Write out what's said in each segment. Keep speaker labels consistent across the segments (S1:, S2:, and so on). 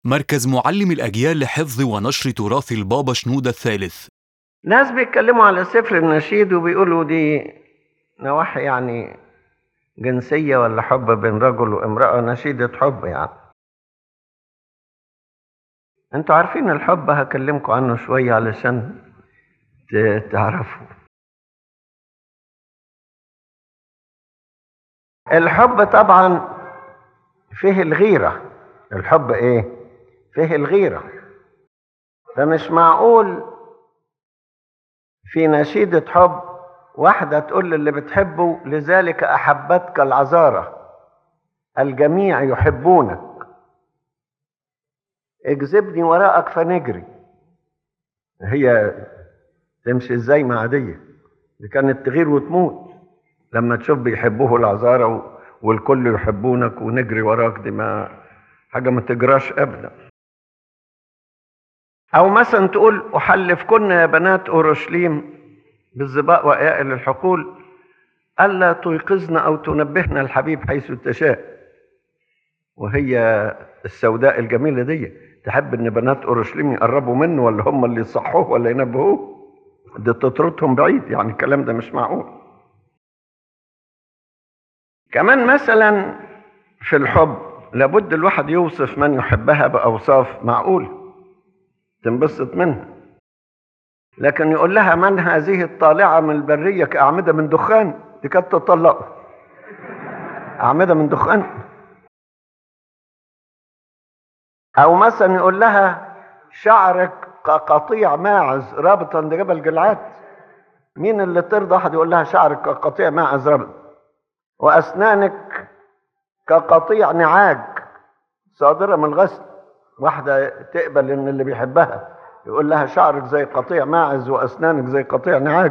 S1: مركز معلم الأجيال لحفظ ونشر تراث البابا شنودة الثالث
S2: ناس بيتكلموا على سفر النشيد وبيقولوا دي نواحي يعني جنسية ولا حب بين رجل وامرأة نشيدة حب يعني انتوا عارفين الحب هكلمكم عنه شوية علشان ت- تعرفوا الحب طبعا فيه الغيرة الحب ايه فيه الغيرة فمش معقول في نشيدة حب واحدة تقول للي بتحبه لذلك أحبتك العذارة الجميع يحبونك اجذبني وراءك فنجري هي تمشي ازاي مع دي دي كانت تغير وتموت لما تشوف بيحبوه العذارى و- والكل يحبونك ونجري وراك دي ما حاجة ما تجراش أبدا أو مثلا تقول أحلفكن يا بنات أورشليم بالظباء وإيائل الحقول ألا توقظن أو تنبهن الحبيب حيث تشاء وهي السوداء الجميلة دي تحب إن بنات أورشليم يقربوا منه ولا هم اللي يصحوه ولا ينبهوه دي تطردهم بعيد يعني الكلام ده مش معقول كمان مثلا في الحب لابد الواحد يوصف من يحبها بأوصاف معقولة تنبسط منها لكن يقول لها من هذه الطالعة من البرية كأعمدة من دخان دي كانت تطلقه أعمدة من دخان أو مثلا يقول لها شعرك كقطيع ماعز رابط عند جبل جلعاد مين اللي ترضى واحد يقول لها شعرك كقطيع ماعز رابط وأسنانك كقطيع نعاج صادرة من الغسل واحدة تقبل إن اللي بيحبها يقول لها شعرك زي قطيع ماعز وأسنانك زي قطيع نعاج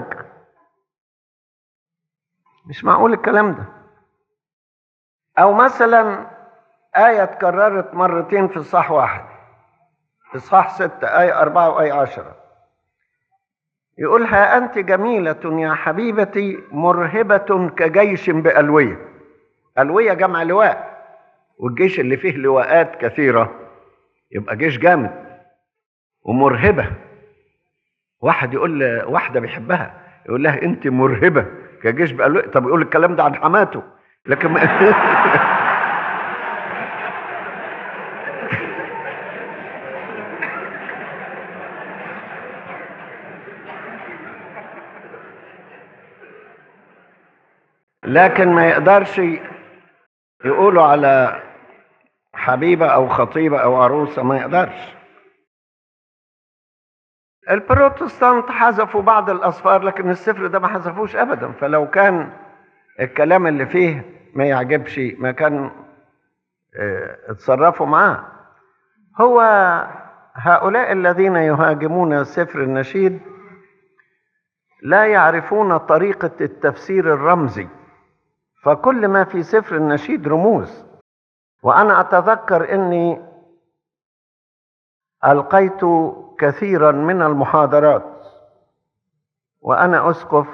S2: مش معقول الكلام ده أو مثلا آية اتكررت مرتين في إصحاح واحد إصحاح ستة آية أربعة وآية عشرة يقول ها أنت جميلة يا حبيبتي مرهبة كجيش بألوية ألوية جمع لواء والجيش اللي فيه لواءات كثيرة يبقى جيش جامد ومرهبة واحد يقول لواحدة بيحبها يقول لها أنت مرهبة كجيش بألوية طب يقول الكلام ده عن حماته لكن ما لكن ما يقدرش يقولوا على حبيبة أو خطيبة أو عروسة ما يقدرش البروتستانت حذفوا بعض الأصفار لكن السفر ده ما حذفوش أبدا فلو كان الكلام اللي فيه ما يعجبش ما كان اه، اتصرفوا معاه هو هؤلاء الذين يهاجمون سفر النشيد لا يعرفون طريقة التفسير الرمزي فكل ما في سفر النشيد رموز وأنا أتذكر أني ألقيت كثيرا من المحاضرات وأنا أسقف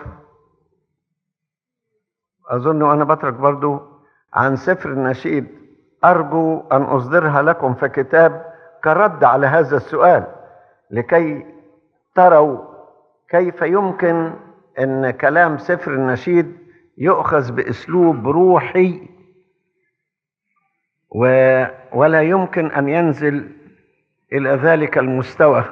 S2: أظن أنا بترك برضو عن سفر النشيد أرجو أن أصدرها لكم في كتاب كرد على هذا السؤال لكي تروا كيف يمكن أن كلام سفر النشيد يؤخذ بأسلوب روحي و ولا يمكن أن ينزل إلى ذلك المستوى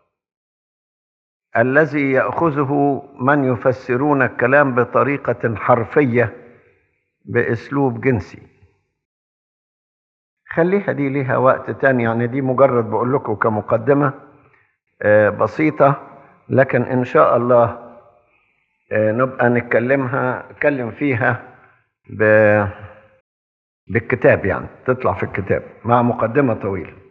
S2: الذي يأخذه من يفسرون الكلام بطريقة حرفية بأسلوب جنسي خليها دي ليها وقت تاني يعني دي مجرد بقول لكم كمقدمة آه، بسيطة لكن إن شاء الله آه، نبقى نتكلمها نتكلم فيها ب... بالكتاب يعني تطلع في الكتاب مع مقدمة طويلة